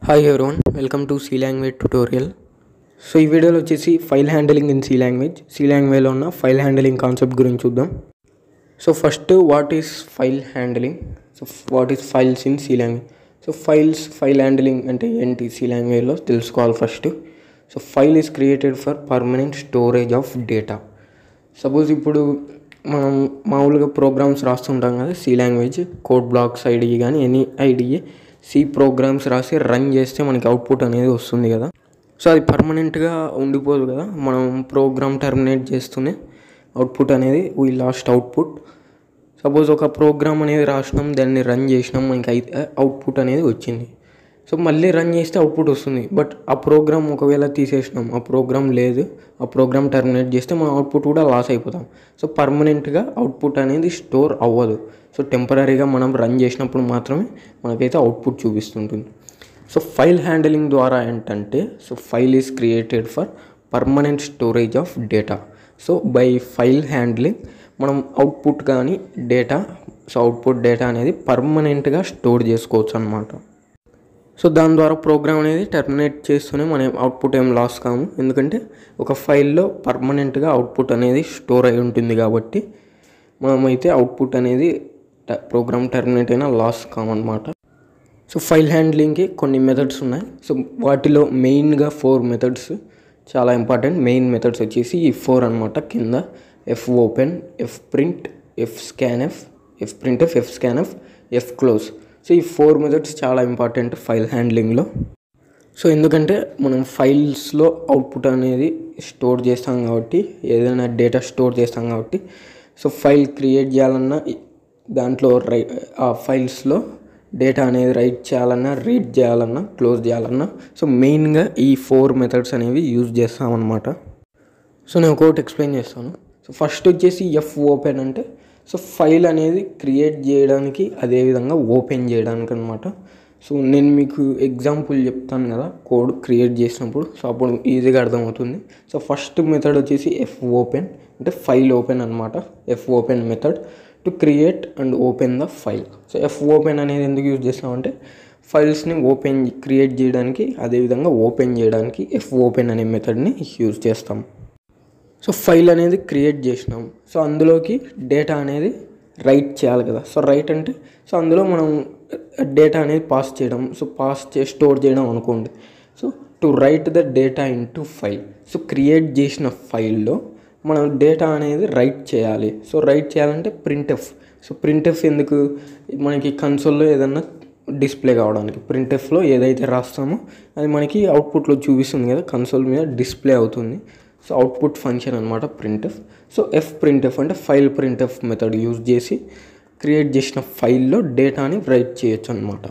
hi everyone welcome to C language tutorial so ఈ వీడియోలో వచ్చేసి file handling in C language C లాంగ్వేజ్లో ఉన్న ఫైల్ హ్యాండిలింగ్ కాన్సెప్ట్ గురించి చూద్దాం so first what is file handling so what is files in C language so files file handling అంటే ఏంటి C లాంగ్వేజ్లో తెలుసుకోవాలి first so file is created for permanent storage of data suppose ఇప్పుడు మనం మామూలుగా programs రాస్తుంటాం కదా C language code blocks IDE కానీ ఎనీ ఐడిఏ సి ప్రోగ్రామ్స్ రాసి రన్ చేస్తే మనకి అవుట్పుట్ అనేది వస్తుంది కదా సో అది పర్మనెంట్గా ఉండిపోదు కదా మనం ప్రోగ్రామ్ టర్మినేట్ చేస్తూనే అవుట్పుట్ అనేది వీ లాస్ట్ అవుట్పుట్ సపోజ్ ఒక ప్రోగ్రామ్ అనేది రాసినాం దాన్ని రన్ చేసినాం మనకి అయితే అవుట్పుట్ అనేది వచ్చింది సో మళ్ళీ రన్ చేస్తే అవుట్పుట్ వస్తుంది బట్ ఆ ప్రోగ్రామ్ ఒకవేళ తీసేసినాం ఆ ప్రోగ్రామ్ లేదు ఆ ప్రోగ్రామ్ టర్మినేట్ చేస్తే మన అవుట్పుట్ కూడా లాస్ అయిపోతాం సో పర్మనెంట్గా అవుట్పుట్ అనేది స్టోర్ అవ్వదు సో టెంపరీగా మనం రన్ చేసినప్పుడు మాత్రమే మనకైతే అవుట్పుట్ చూపిస్తుంటుంది సో ఫైల్ హ్యాండిలింగ్ ద్వారా ఏంటంటే so file is created for permanent storage of data so by file handling మనం అవుట్పుట్ కానీ డేటా సో అవుట్పుట్ డేటా అనేది పర్మనెంట్గా స్టోర్ చేసుకోవచ్చు అనమాట సో దాని ద్వారా ప్రోగ్రామ్ అనేది టర్మినేట్ చేస్తూనే మనం అవుట్పుట్ ఏం లాస్ కాము ఎందుకంటే ఒక ఫైల్లో పర్మనెంట్గా అవుట్పుట్ అనేది స్టోర్ అయి ఉంటుంది కాబట్టి మనమైతే అవుట్పుట్ అనేది ప్రోగ్రామ్ టర్మినేట్ అయినా లాస్ కామన్నమాట సో ఫైల్ హ్యాండ్లింగ్కి కొన్ని మెథడ్స్ ఉన్నాయి సో వాటిలో మెయిన్గా ఫోర్ మెథడ్స్ చాలా ఇంపార్టెంట్ మెయిన్ మెథడ్స్ వచ్చేసి ఈ ఫోర్ అనమాట కింద F open F print F scanf F print F F scanf F close so ఈ ఫోర్ మెథడ్స్ చాలా ఇంపార్టెంట్ ఫైల్ హ్యాండ్లింగ్లో సో ఎందుకంటే మనం ఫైల్స్లో అవుట్పుట్ అనేది స్టోర్ చేస్తాం కాబట్టి ఏదైనా డేటా స్టోర్ చేస్తాం కాబట్టి సో ఫైల్ క్రియేట్ చేయాలన్నా దాంట్లో రై ఆ ఫైల్స్లో డేటా అనేది రైట్ చేయాలన్నా రీడ్ చేయాలన్నా క్లోజ్ చేయాలన్నా సో మెయిన్గా ఈ ఫోర్ మెథడ్స్ అనేవి యూజ్ చేస్తామన్నమాట సో నేను ఒకటి ఎక్స్ప్లెయిన్ చేస్తాను సో ఫస్ట్ వచ్చేసి ఎఫ్ ఓపెన్ అంటే సో ఫైల్ అనేది క్రియేట్ చేయడానికి అదేవిధంగా ఓపెన్ చేయడానికి అనమాట సో నేను మీకు ఎగ్జాంపుల్ చెప్తాను కదా కోడ్ క్రియేట్ చేసినప్పుడు సో అప్పుడు ఈజీగా అర్థమవుతుంది సో ఫస్ట్ మెథడ్ వచ్చేసి ఎఫ్ ఓపెన్ అంటే ఫైల్ ఓపెన్ అనమాట F open method to create and open the file so F open అనేది ఎందుకు యూజ్ చేస్తామంటే ఫైల్స్ని ఓపెన్ క్రియేట్ చేయడానికి అదేవిధంగా ఓపెన్ చేయడానికి ఎఫ్ ఓపెన్ అనే మెథడ్ని యూజ్ చేస్తాం సో ఫైల్ అనేది క్రియేట్ చేసినాం సో అందులోకి డేటా అనేది రైట్ చేయాలి కదా సో రైట్ అంటే సో అందులో మనం డేటా అనేది పాస్ చేయడం సో పాస్ చే స్టోర్ చేయడం అనుకోండి so to write the data into file so create చేసిన ఫైల్లో మనం డేటా అనేది రైట్ చేయాలి సో రైట్ చేయాలంటే ప్రింట్ఎఫ్ సో ప్రింట్ఎఫ్ ఎందుకు మనకి కన్సోల్లో ఏదన్నా డిస్ప్లే కావడానికి ప్రింట్ఎఫ్లో ఏదైతే రాస్తామో అది మనకి అవుట్పుట్లో చూపిస్తుంది కదా కన్సోల్ మీద డిస్ప్లే అవుతుంది సో అవుట్పుట్ ఫంక్షన్ అనమాట ప్రింట్ఎఫ్ సో ఎఫ్ ప్రింట్ఎఫ్ అంటే ఫైల్ ప్రింట్ఎఫ్ మెథడ్ యూజ్ చేసి క్రియేట్ చేసిన ఫైల్లో డేటాని రైట్ చేయొచ్చు అనమాట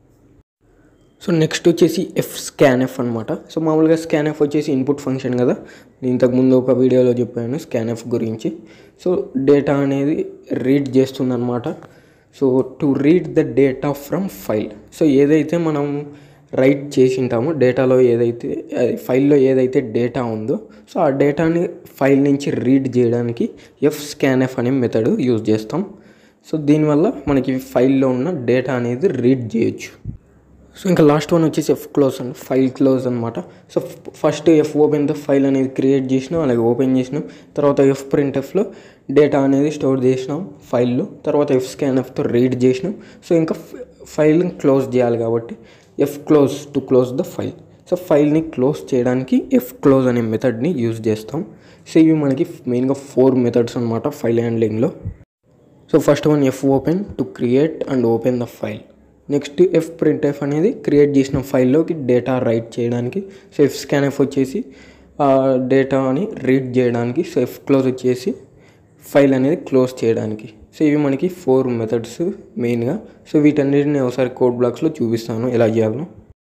సో నెక్స్ట్ వచ్చేసి ఎఫ్ స్కాన్ఎఫ్ అనమాట సో మామూలుగా స్కాన్ఎఫ్ వచ్చేసి ఇన్పుట్ ఫంక్షన్ కదా నేను ఇంతకుముందు ఒక వీడియోలో చెప్పాను స్కాన్ఎఫ్ గురించి సో డేటా అనేది రీడ్ చేస్తుంది అనమాట so to read the data from file so ఏదైతే మనం రైట్ చేసి ఉంటామో డేటాలో ఏదైతే ఫైల్లో ఏదైతే డేటా ఉందో సో ఆ డేటాని ఫైల్ నుంచి రీడ్ చేయడానికి ఎఫ్ స్కాన్ఎఫ్ అనే మెథడ్ యూజ్ చేస్తాం సో దీనివల్ల మనకి ఫైల్లో ఉన్న డేటా అనేది రీడ్ చేయొచ్చు సో ఇంకా లాస్ట్ వన్ వచ్చేసి F close and file close అనమాట so first F open the file అనేది క్రియేట్ చేసినాం అలాగే ఓపెన్ చేసినాం తర్వాత ఎఫ్ ప్రింట్ ఎఫ్లో డేటా అనేది స్టోర్ చేసినాం ఫైల్లో తర్వాత ఎఫ్ స్కాన్ ఎఫ్తో రీడ్ చేసినాం సో ఇంకా ఫైల్ క్లోజ్ చేయాలి కాబట్టి F close to close the file so ఫైల్ని క్లోజ్ చేయడానికి ఎఫ్ క్లోజ్ అనే మెథడ్ని యూజ్ చేస్తాం సో ఇవి మనకి మెయిన్గా ఫోర్ మెథడ్స్ అనమాట ఫైల్ హ్యాండ్లింగ్లో so first one F open to create and open the file next F print F అనేది క్రియేట్ చేసిన ఫైల్లోకి డేటా రైట్ చేయడానికి సో ఎఫ్ స్కాన్ ఎఫ్ వచ్చేసి డేటాని రీడ్ చేయడానికి సో ఎఫ్ క్లోజ్ వచ్చేసి ఫైల్ అనేది క్లోజ్ చేయడానికి సో ఇవి మనకి ఫోర్ మెథడ్స్ మెయిన్గా సో వీటన్నిటిని ఒకసారి కోడ్ బ్లాక్స్లో చూపిస్తాను ఎలా చేయాలో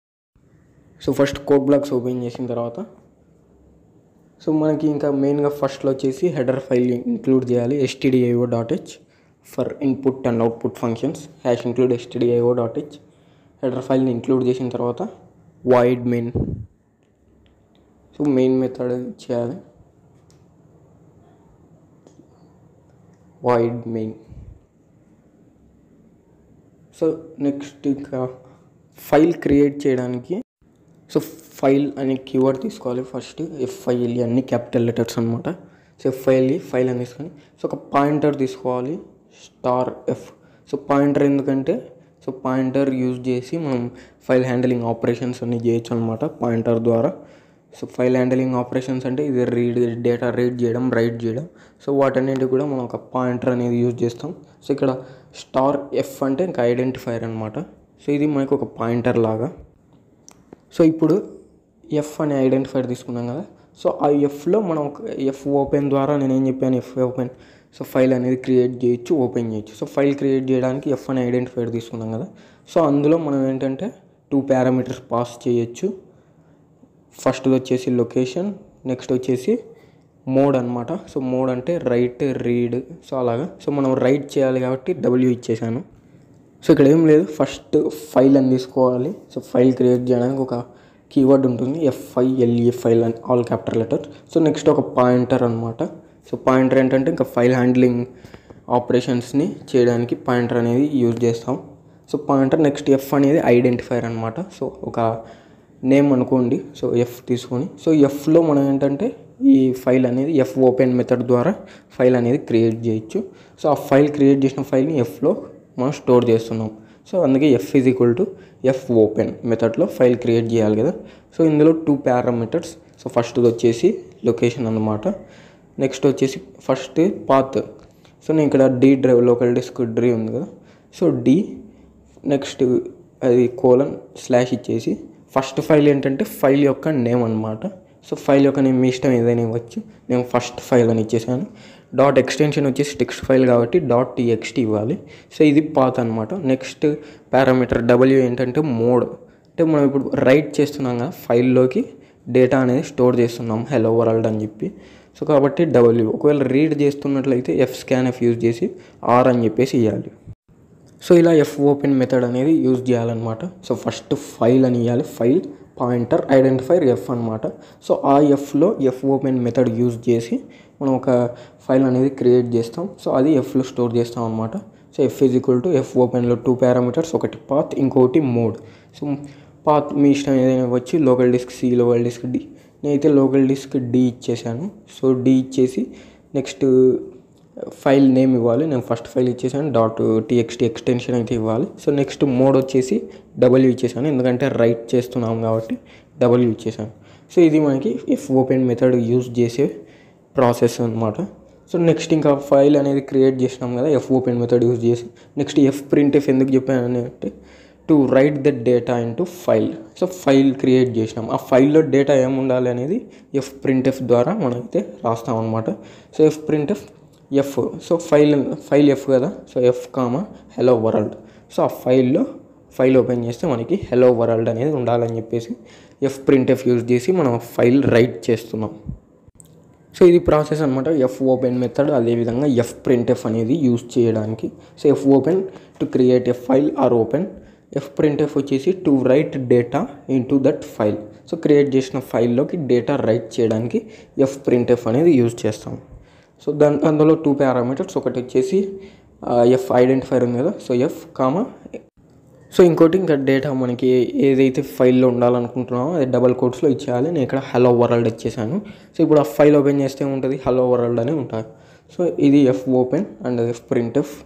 so first code blocks open చేసిన తర్వాత సో మనకి ఇంకా మెయిన్గా ఫస్ట్లో వచ్చేసి హెడర్ ఫైల్ ఇంక్లూడ్ చేయాలి STDIO dot H for input and output functions hash include STDIO dot H header ఫైల్ని ఇంక్లూడ్ చేసిన తర్వాత void main so main method చేయాలి వాయిడ్ మెయిన్ సో నెక్స్ట్ ఇంకా ఫైల్ క్రియేట్ చేయడానికి సో ఫైల్ అనే కీవర్డ్ తీసుకోవాలి ఫస్ట్ ఎఫ్ఐఎల్ఈ అన్ని క్యాపిటల్ లెటర్స్ అనమాట సో ఎఫ్ఐఎల్ఈ ఫైల్ అని తీసుకొని సో ఒక పాయింటర్ తీసుకోవాలి స్టార్ ఎఫ్ సో పాయింటర్ ఎందుకంటే సో పాయింటర్ యూజ్ చేసి మనం ఫైల్ హ్యాండిలింగ్ ఆపరేషన్స్ అన్ని చేయొచ్చు అనమాట పాయింటర్ ద్వారా సో ఫైల్ హ్యాండిలింగ్ ఆపరేషన్స్ అంటే ఇది రీడ్ డేటా రీడ్ చేయడం రైట్ చేయడం సో వాటన్నిటి కూడా మనం ఒక పాయింటర్ అనేది యూజ్ చేస్తాం సో ఇక్కడ స్టార్ ఎఫ్ అంటే ఇంకా ఐడెంటిఫైర్ అనమాట సో ఇది మనకు ఒక పాయింటర్ లాగా సో ఇప్పుడు ఎఫ్ అనే ఐడెంటిఫైర్ తీసుకున్నాం కదా సో ఆ ఎఫ్లో మనం ఒక ఎఫ్ ఓపెన్ ద్వారా నేను ఏం చెప్పాను ఎఫ్ ఓపెన్ సో ఫైల్ అనేది క్రియేట్ చేయొచ్చు ఓపెన్ చేయొచ్చు సో ఫైల్ క్రియేట్ చేయడానికి ఎఫ్ అనే ఐడెంటిఫైర్ తీసుకున్నాం కదా సో అందులో మనం ఏంటంటే టూ పారామీటర్స్ పాస్ చేయొచ్చు ఫస్ట్ వచ్చేసి లొకేషన్ నెక్స్ట్ వచ్చేసి మోడ్ అనమాట సో మోడ్ అంటే రైట్ రీడ్ సో అలాగా సో మనం రైట్ చేయాలి కాబట్టి డబ్ల్యూ ఇచ్చేసాను సో ఇక్కడ ఏం లేదు ఫస్ట్ ఫైల్ అని తీసుకోవాలి సో ఫైల్ క్రియేట్ చేయడానికి ఒక కీవర్డ్ ఉంటుంది ఎఫ్ఐఎల్ఈ ఫైల్ అని all capital letter so next ఒక పాయింటర్ అనమాట సో పాయింటర్ ఏంటంటే ఇంకా ఫైల్ హ్యాండ్లింగ్ ఆపరేషన్స్ని చేయడానికి పాయింటర్ అనేది యూజ్ చేస్తాం సో పాయింటర్ నెక్స్ట్ ఎఫ్ అనేది ఐడెంటిఫైర్ అనమాట సో ఒక నేమ్ అనుకోండి సో ఎఫ్ తీసుకొని సో ఎఫ్లో మనం ఏంటంటే ఈ ఫైల్ అనేది ఎఫ్ ఓపెన్ మెథడ్ ద్వారా ఫైల్ అనేది క్రియేట్ చేయొచ్చు సో ఆ ఫైల్ క్రియేట్ చేసిన ఫైల్ని ఎఫ్లో మనం స్టోర్ చేస్తున్నాం సో అందుకే F is equal to F open మెథడ్లో ఫైల్ క్రియేట్ చేయాలి కదా సో ఇందులో టూ పారామీటర్స్ సో ఫస్ట్ వచ్చేసి లొకేషన్ అన్నమాట నెక్స్ట్ వచ్చేసి ఫస్ట్ పాత్ సో నేను ఇక్కడ డి డ్రైవ్ లోకల్ డిస్క్ డ్రీ ఉంది కదా సో డి నెక్స్ట్ అది కోలన్ స్లాష్ ఇచ్చేసి ఫస్ట్ ఫైల్ ఏంటంటే ఫైల్ యొక్క నేమ్ అనమాట సో ఫైల్ యొక్క నేమ్ మీ ఇష్టం ఏదైనా ఇవ్వచ్చు నేను ఫస్ట్ ఫైల్ అని ఇచ్చేసాను డాట్ ఎక్స్టెన్షన్ వచ్చేసి టెక్స్ట్ ఫైల్ కాబట్టి డాట్ టీఎక్స్టీ ఇవ్వాలి సో ఇది పాత్ అనమాట నెక్స్ట్ పారామీటర్ డబ్ల్యూ ఏంటంటే మోడ్ అంటే మనం ఇప్పుడు రైట్ చేస్తున్నాం కదా ఫైల్లోకి డేటా అనేది స్టోర్ చేస్తున్నాం హెలో వరల్డ్ అని చెప్పి సో కాబట్టి డబ్ల్యూ ఒకవేళ రీడ్ చేస్తున్నట్లయితే ఎఫ్ స్కాన్ ఎఫ్ యూజ్ చేసి ఆర్ అని చెప్పేసి ఇవ్వాలి సో ఇలా ఎఫ్ ఓపెన్ మెథడ్ అనేది యూజ్ చేయాలన్నమాట సో ఫస్ట్ ఫైల్ అని ఇవ్వాలి ఫైల్ పాయింటర్ ఐడెంటిఫైర్ ఎఫ్ అనమాట సో ఆ ఎఫ్లో ఎఫ్ ఓపెన్ మెథడ్ యూజ్ చేసి మనం ఒక ఫైల్ అనేది క్రియేట్ చేస్తాం సో అది ఎఫ్లో స్టోర్ చేస్తాం అనమాట so F is equal to F ఓపెన్లో టూ పారామీటర్స్ ఒకటి పాత్ ఇంకొకటి మోడ్ సో పాత్ మీ ఇష్టం ఏదైనా వచ్చి local disk C local disk D నేనైతే లోకల్ డిస్క్ డి ఇచ్చేసాను సో డి ఇచ్చేసి నెక్స్ట్ ఫైల్ నేమ్ ఇవ్వాలి నేను ఫస్ట్ ఫైల్ ఇచ్చేసాను డాట్ టీఎక్స్టీ ఎక్స్టెన్షన్ అయితే ఇవ్వాలి సో నెక్స్ట్ మోడ్ వచ్చేసి డబ్ల్యూ ఇచ్చేసాను ఎందుకంటే రైట్ చేస్తున్నాం కాబట్టి డబ్ల్యూ ఇచ్చేసాను సో ఇది మనకి ఎఫ్ ఓపెన్ మెథడ్ యూజ్ చేసే ప్రాసెస్ అనమాట సో నెక్స్ట్ ఇంకా ఫైల్ అనేది క్రియేట్ చేసినాం కదా ఎఫ్ ఓపెన్ మెథడ్ యూజ్ చేసి నెక్స్ట్ ఎఫ్ ప్రింట్ ఎఫ్ ఎందుకు చెప్పాను అంటే to write the data into file so file create చేసినాం ఆ ఫైల్లో డేటా ఏముండాలి అనేది ఎఫ్ ప్రింట్ ఎఫ్ ద్వారా మనమైతే రాస్తాం అనమాట so F print F F so file file F కదా so F comma hello world so ఆ ఫైల్లో ఫైల్ ఓపెన్ చేస్తే మనకి హెలో వరల్డ్ అనేది ఉండాలని చెప్పేసి ఎఫ్ ప్రింట్ ఎఫ్ యూజ్ చేసి మనం ఫైల్ రైట్ చేస్తున్నాం సో ఇది ప్రాసెస్ అనమాట ఎఫ్ ఓపెన్ మెథడ్ అదేవిధంగా ఎఫ్ ప్రింట్ ఎఫ్ అనేది యూజ్ చేయడానికి so F open to create a file or open F print F వచ్చేసి to write data into that file so create చేసిన ఫైల్లోకి data write చేయడానికి F print F అనేది use చేస్తాం so దాని అందులో టూ పారామీటర్స్ ఒకటి వచ్చేసి ఎఫ్ ఐడెంటిఫైర్ ఉంది కదా సో ఎఫ్ కామా సో ఇంకోటి ఇంకా డేటా మనకి ఏదైతే ఫైల్లో ఉండాలనుకుంటున్నామో అది డబల్ కోట్స్లో ఇచ్చేయాలి నేను ఇక్కడ హలో వరల్డ్ ఇచ్చేసాను సో ఇప్పుడు ఆ ఫైల్ ఓపెన్ చేస్తే ఉంటుంది హలో వరల్డ్ అని ఉంటుంది సో ఇది F open and F print F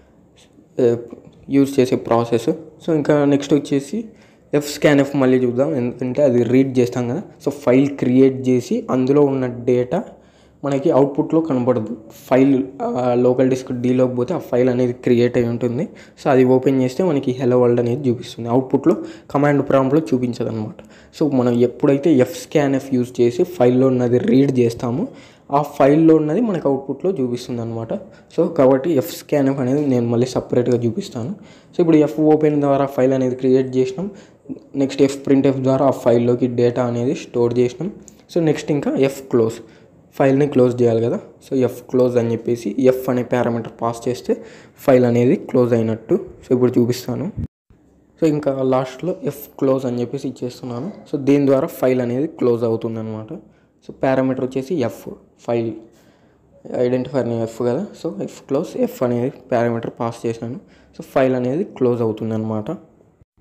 use చేసే ప్రాసెస్ సో ఇంకా నెక్స్ట్ వచ్చేసి ఎఫ్ స్కాన్ ఎఫ్ మళ్ళీ చూద్దాం ఎందుకంటే అది రీడ్ చేస్తాం కదా సో ఫైల్ క్రియేట్ చేసి అందులో ఉన్న డేటా మనకి అవుట్పుట్లో కనబడదు ఫైల్ లోకల్ డిస్క్ డీలోకి పోతే ఆ ఫైల్ అనేది క్రియేట్ అయి ఉంటుంది సో అది ఓపెన్ చేస్తే మనకి హెలో వరల్డ్ అనేది చూపిస్తుంది అవుట్పుట్లో కమాండ్ ప్రాంప్ట్లో చూపించదు అనమాట సో మనం ఎప్పుడైతే ఎఫ్ స్కాన్ ఎఫ్ యూజ్ చేసి ఫైల్లో ఉన్నది రీడ్ చేస్తామో ఆ ఫైల్లో ఉన్నది మనకి అవుట్పుట్లో చూపిస్తుంది అనమాట సో కాబట్టి ఎఫ్ స్కాన్ ఎఫ్ అనేది నేను మళ్ళీ సపరేట్గా చూపిస్తాను సో ఇప్పుడు ఎఫ్ ఓపెన్ ద్వారా ఫైల్ అనేది క్రియేట్ చేసినాం నెక్స్ట్ ఎఫ్ ప్రింట్ ఎఫ్ ద్వారా ఆ ఫైల్లోకి డేటా అనేది స్టోర్ చేసినాం సో నెక్స్ట్ ఇంకా ఎఫ్ క్లోజ్ ఫైల్ని క్లోజ్ చేయాలి కదా సో ఎఫ్ క్లోజ్ అని చెప్పేసి ఎఫ్ అనే పారామీటర్ పాస్ చేస్తే ఫైల్ అనేది క్లోజ్ అయినట్టు సో ఇప్పుడు చూపిస్తాను సో ఇంకా లాస్ట్లో ఎఫ్ క్లోజ్ అని చెప్పేసి ఇచ్చేస్తున్నాను సో దీని ద్వారా ఫైల్ అనేది క్లోజ్ అవుతుంది అనమాట సో పారామీటర్ వచ్చేసి ఎఫ్ ఫైల్ ఐడెంటిఫైర్ ఎఫ్ కదా సో ఎఫ్ క్లోజ్ ఎఫ్ అనేది పారామీటర్ పాస్ చేశాను సో ఫైల్ అనేది క్లోజ్ అవుతుంది అనమాట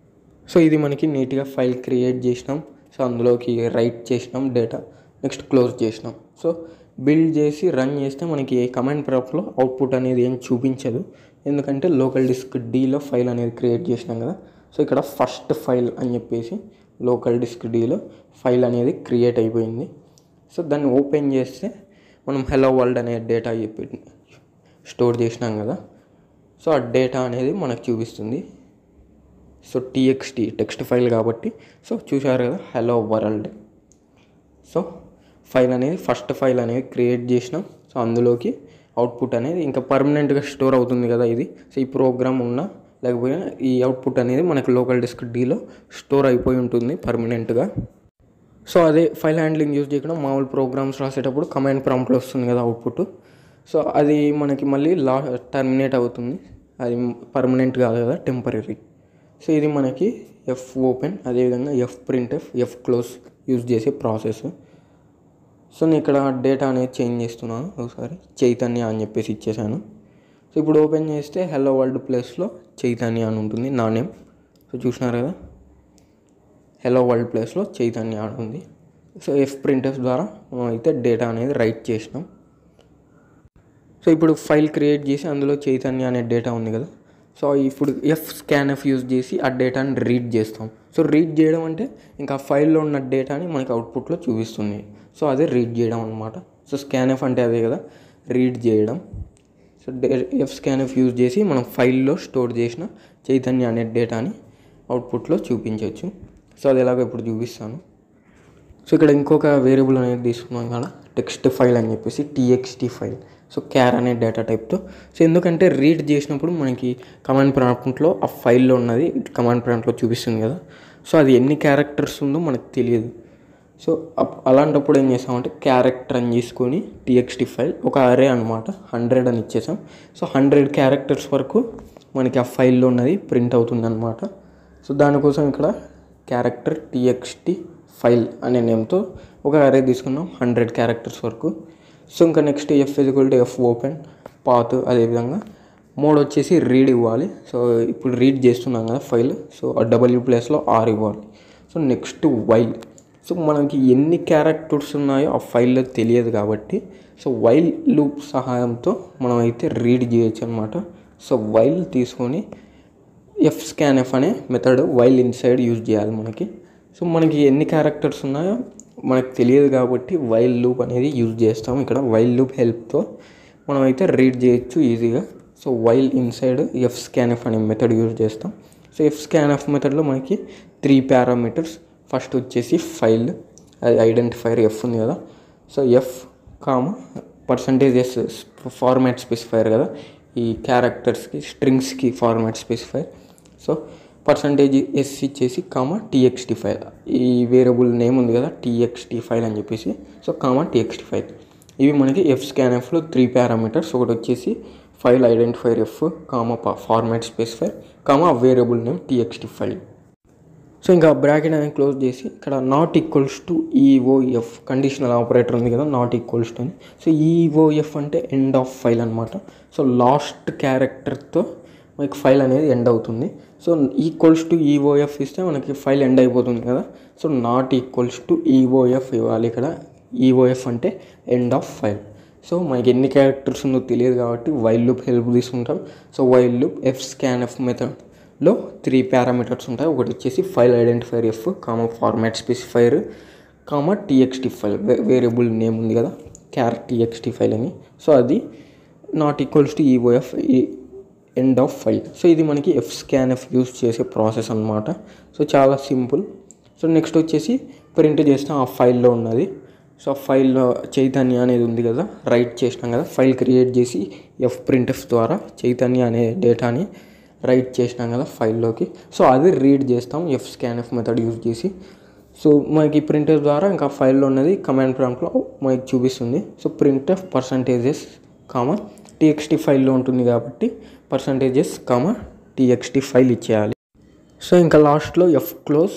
సో ఇది మనకి నీట్గా ఫైల్ క్రియేట్ చేసినాం సో అందులోకి రైట్ చేసినాం డేటా నెక్స్ట్ క్లోజ్ చేసినాం సో బిల్డ్ చేసి రన్ చేస్తే మనకి ఏ కమాండ్ ప్రాప్లో అవుట్పుట్ అనేది ఏం చూపించదు ఎందుకంటే లోకల్ డిస్క్ డీలో ఫైల్ అనేది క్రియేట్ చేసినాం కదా సో ఇక్కడ ఫస్ట్ ఫైల్ అని చెప్పేసి లోకల్ డిస్క్ డీలో ఫైల్ అనేది క్రియేట్ అయిపోయింది సో దాన్ని ఓపెన్ చేస్తే మనం హెలో వరల్డ్ అనే డేటా చెప్పి స్టోర్ చేసినాం కదా సో ఆ డేటా అనేది మనకు చూపిస్తుంది సో టీఎక్స్టీ టెక్స్ట్ ఫైల్ కాబట్టి సో చూసారు కదా హలో వరల్డ్ సో ఫైల్ అనేది ఫస్ట్ ఫైల్ అనేది క్రియేట్ చేసినాం సో అందులోకి అవుట్పుట్ అనేది ఇంకా పర్మనెంట్గా స్టోర్ అవుతుంది కదా ఇది సో ఈ ప్రోగ్రామ్ ఉన్నా లేకపోయినా ఈ అవుట్పుట్ అనేది మనకు లోకల్ డిస్క్ డీలో స్టోర్ అయిపోయి ఉంటుంది పర్మనెంట్గా సో అదే ఫైల్ హ్యాండ్లింగ్ యూజ్ చేయకుండా మామూలు ప్రోగ్రామ్స్ రాసేటప్పుడు కమాండ్ ప్రాంప్ట్లో వస్తుంది కదా అవుట్పుట్ సో అది మనకి మళ్ళీ లా టర్మినేట్ అవుతుంది అది పర్మనెంట్ కాదు కదా టెంపరీ సో ఇది మనకి ఎఫ్ ఓపెన్ అదేవిధంగా F print F F close use చేసే ప్రాసెస్ సో నేను ఇక్కడ డేటా అనేది చేంజ్ చేస్తున్నాను ఒకసారి చైతన్య అని చెప్పేసి ఇచ్చేసాను సో ఇప్పుడు ఓపెన్ చేస్తే హెలో వరల్డ్ ప్లేస్లో చైతన్య అని ఉంటుంది నా నేమ్ సో చూసినారు కదా హెలో వరల్డ్ ప్లేస్లో చైతన్య అని ఉంది సో ఎఫ్ ప్రింటర్స్ ద్వారా మనం అయితే డేటా అనేది రైట్ చేసినాం సో ఇప్పుడు ఫైల్ క్రియేట్ చేసి అందులో చైతన్య అనే డేటా ఉంది కదా సో ఇప్పుడు ఎఫ్ స్కాన్ ఎఫ్ యూజ్ చేసి ఆ డేటాని రీడ్ చేస్తాం సో రీడ్ చేయడం అంటే ఇంకా ఫైల్లో ఉన్న డేటాని మనకి అవుట్పుట్లో చూపిస్తుంది సో అదే రీడ్ చేయడం అనమాట సో స్కాన్ ఎఫ్ అంటే అదే కదా రీడ్ చేయడం so F scan F use చేసి మనం ఫైల్లో స్టోర్ చేసిన చైతన్య అనే డేటాని అవుట్పుట్లో చూపించవచ్చు సో అది ఎలాగో ఇప్పుడు చూపిస్తాను సో ఇక్కడ ఇంకొక వేరియబుల్ అనేది తీసుకున్నాం కదా టెక్స్ట్ ఫైల్ అని చెప్పేసి టీఎక్స్టీ ఫైల్ సో క్యార్ అనే డేటా టైప్తో సో ఎందుకంటే రీడ్ చేసినప్పుడు మనకి కమాండ్ ప్రాంప్ట్లో ఆ ఫైల్లో ఉన్నది కమాండ్ ప్రాంప్ట్లో చూపిస్తుంది కదా సో అది ఎన్ని క్యారెక్టర్స్ ఉందో మనకు తెలియదు సో అప్- అలాంటప్పుడు ఏం చేసామంటే క్యారెక్టర్ అని తీసుకొని టీఎక్స్టీ ఫైల్ ఒక అరే అనమాట హండ్రెడ్ అని ఇచ్చేసాం సో హండ్రెడ్ క్యారెక్టర్స్ వరకు మనకి ఆ ఫైల్లో ఉన్నది ప్రింట్ అవుతుంది అనమాట సో దానికోసం ఇక్కడ క్యారెక్టర్ టీఎక్స్టీ ఫైల్ అనే నేమ్తో ఒక అరే తీసుకున్నాం హండ్రెడ్ క్యారెక్టర్స్ వరకు సో ఇంకా next F physical F open path అదేవిధంగా మోడ్ వచ్చేసి రీడ్ ఇవ్వాలి సో ఇప్పుడు రీడ్ చేస్తున్నాం కదా ఫైల్ సో ఆ డబ్ల్యూ ప్లేస్లో ఆర్ ఇవ్వాలి సో నెక్స్ట్ వైల్ సో మనకి ఎన్ని క్యారెక్టర్స్ ఉన్నాయో ఆ ఫైల్లో తెలియదు కాబట్టి సో వైల్ లూప్ సహాయంతో మనం అయితే రీడ్ చేయొచ్చు అనమాట సో వైల్ తీసుకొని ఎఫ్ స్కాన్ ఎఫ్ అనే మెథడ్ వైల్ ఇన్సైడ్ యూజ్ చేయాలి మనకి సో మనకి ఎన్ని క్యారెక్టర్స్ ఉన్నాయో మనకు తెలియదు కాబట్టి వైల్ లూప్ అనేది యూజ్ చేస్తాం ఇక్కడ వైల్ లూప్ హెల్ప్తో మనం అయితే రీడ్ చేయొచ్చు ఈజీగా so while inside F scan F అనే మెథడ్ యూజ్ చేస్తాం సో ఎఫ్ స్కాన్ ఎఫ్ మెథడ్లో మనకి త్రీ పారామీటర్స్ ఫస్ట్ వచ్చేసి ఫైల్ అది ఐడెంటిఫైర్ ఎఫ్ ఉంది కదా so F comma percentage S format specifier కదా ఈ క్యారెక్టర్స్కి స్ట్రింగ్స్కి format specifier so percentage S ఇచ్చేసి కామా టీఎక్స్టీ ఫైల్ ఈ వేరియబుల్ నేమ్ ఉంది కదా టీఎక్స్టీ ఫైల్ అని చెప్పేసి సో కామా టీఎక్స్టీ ఫైల్ ఇవి మనకి ఎఫ్ స్కాన్ ఎఫ్లో త్రీ పారామీటర్స్ ఒకటి వచ్చేసి file identifier F comma format specifier comma variable name TXT file so ఇంకా బ్రాకెట్ అనేది క్లోజ్ చేసి ఇక్కడ not equals to EOF conditional operator ఉంది కదా నాట్ ఈక్వల్స్ టు అని సో ఈఓఎఫ్ అంటే ఎండ్ ఆఫ్ ఫైల్ అనమాట సో లాస్ట్ క్యారెక్టర్తో మనకి ఫైల్ అనేది ఎండ్ అవుతుంది సో ఈక్వల్స్ టు ఈఓఎఫ్ ఇస్తే మనకి ఫైల్ ఎండ్ అయిపోతుంది కదా so not equals to EOF ఇవ్వాలి ఇక్కడ ఈఓఎఫ్ అంటే ఎండ్ ఆఫ్ ఫైల్ సో మనకి ఎన్ని క్యారెక్టర్స్ ఉందో తెలియదు కాబట్టి వైల్ లూప్ హెల్ప్ తీసుకుంటాం so while loop F scan F మెథడ్లో త్రీ పారామీటర్స్ ఉంటాయి ఒకటి వచ్చేసి file identifier F comma format specifier comma TXT file variable name ఉంది కదా క్యార్ టీఎక్స్టీ ఫైల్ అని సో అది not equals to EOF end of file so ఇది మనకి ఎఫ్ స్కాన్ ఎఫ్ యూస్ చేసే ప్రాసెస్ అనమాట సో చాలా సింపుల్ సో నెక్స్ట్ వచ్చేసి ప్రింట్ చేస్తాం ఆ ఫైల్లో ఉన్నది సో ఆ ఫైల్లో చైతన్య అనేది ఉంది కదా రైట్ చేసినాం కదా ఫైల్ క్రియేట్ చేసి ఎఫ్ ప్రింట్ ఎఫ్ ద్వారా చైతన్య అనే డేటాని రైట్ చేసినాం కదా ఫైల్లోకి సో అది రీడ్ చేస్తాం F scan F method use చేసి సో మనకి ప్రింటర్ ద్వారా ఇంకా ఫైల్లో ఉన్నది కమాండ్ ప్రాంప్ట్లో మనకి చూపిస్తుంది so print F percentages comma TXT ఫైల్లో ఉంటుంది కాబట్టి పర్సంటేజెస్ కామ టీఎక్స్టీ ఫైల్ ఇచ్చేయాలి సో ఇంకా లాస్ట్లో ఎఫ్ క్లోజ్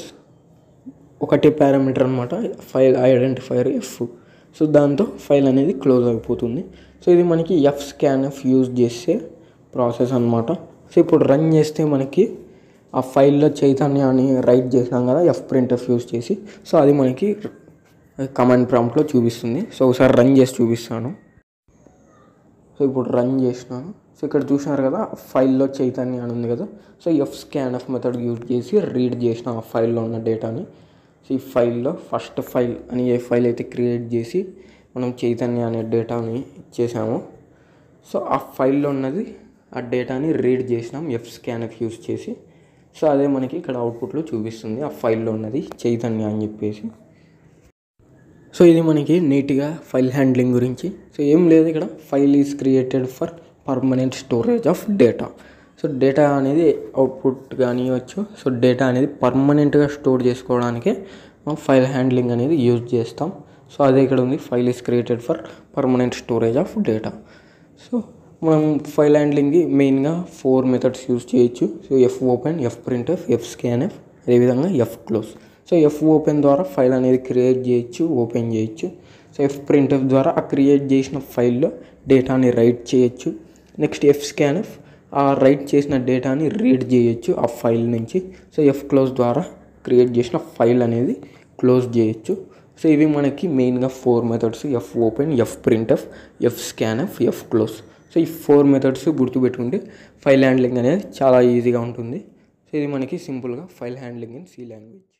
ఒకటే పారామీటర్ అనమాట ఫైల్ ఐడెంటిఫైర్ ఎఫ్ సో దాంతో ఫైల్ అనేది క్లోజ్ అయిపోతుంది సో ఇది మనకి ఎఫ్ స్కాన్ ఎఫ్ యూజ్ చేసే ప్రాసెస్ అనమాట సో ఇప్పుడు రన్ చేస్తే మనకి ఆ ఫైల్లో చైతన్యాన్ని రైట్ చేసినాం కదా ఎఫ్ ప్రింట్ ఎఫ్ యూస్ చేసి సో అది మనకి కమాండ్ ప్రాంప్ట్లో చూపిస్తుంది సో ఒకసారి రన్ చేసి చూపిస్తాను సో ఇప్పుడు రన్ చేసినాను సో ఇక్కడ చూసినారు కదా ఫైల్లో చైతన్య అని ఉంది కదా so F scan F method use చేసి రీడ్ చేసిన ఆ ఫైల్లో ఉన్న డేటాని సో ఈ ఫైల్లో ఫస్ట్ ఫైల్ అని ఏ ఫైల్ అయితే క్రియేట్ చేసి మనం చైతన్య అనే డేటాని ఇచ్చేసామో సో ఆ ఫైల్లో ఉన్నది ఆ డేటాని రీడ్ చేసినాం ఎఫ్ స్కాన్ ఎఫ్ యూస్ చేసి సో అదే మనకి ఇక్కడ అవుట్పుట్లో చూపిస్తుంది ఆ ఫైల్లో ఉన్నది చైతన్య అని చెప్పేసి సో ఇది మనకి నీట్గా ఫైల్ హ్యాండ్లింగ్ గురించి సో ఏం లేదు ఇక్కడ file is created for permanent storage of data so data అనేది అవుట్పుట్ కానివ్వచ్చు సో డేటా అనేది పర్మనెంట్గా స్టోర్ చేసుకోవడానికి మనం ఫైల్ హ్యాండ్లింగ్ అనేది యూజ్ చేస్తాం సో అదే ఇక్కడ ఉంది file is created for permanent storage of data so మనం ఫైల్ హ్యాండ్లింగ్కి మెయిన్గా ఫోర్ మెథడ్స్ యూజ్ చేయొచ్చు so F open F print F F scan F అదేవిధంగా F close so F open ద్వారా ఫైల్ అనేది క్రియేట్ చేయొచ్చు ఓపెన్ చేయొచ్చు సో ఎఫ్ ప్రింట్ ఎఫ్ ద్వారా ఆ క్రియేట్ చేసిన ఫైల్లో డేటాని రైట్ చేయొచ్చు నెక్స్ట్ ఎఫ్ స్కాన్ ఎఫ్ ఆ రైట్ చేసిన డేటాని రీడ్ చేయొచ్చు ఆ ఫైల్ నుంచి సో ఎఫ్ క్లోజ్ ద్వారా క్రియేట్ చేసిన ఫైల్ అనేది క్లోజ్ చేయొచ్చు సో ఇవి మనకి మెయిన్గా four methods F open F print F F scan F F close so ఈ ఫోర్ మెథడ్స్ గుర్తుపెట్టుకుంటే ఫైల్ హ్యాండ్లింగ్ అనేది చాలా ఈజీగా ఉంటుంది సో ఇది మనకి సింపుల్గా file handling in C language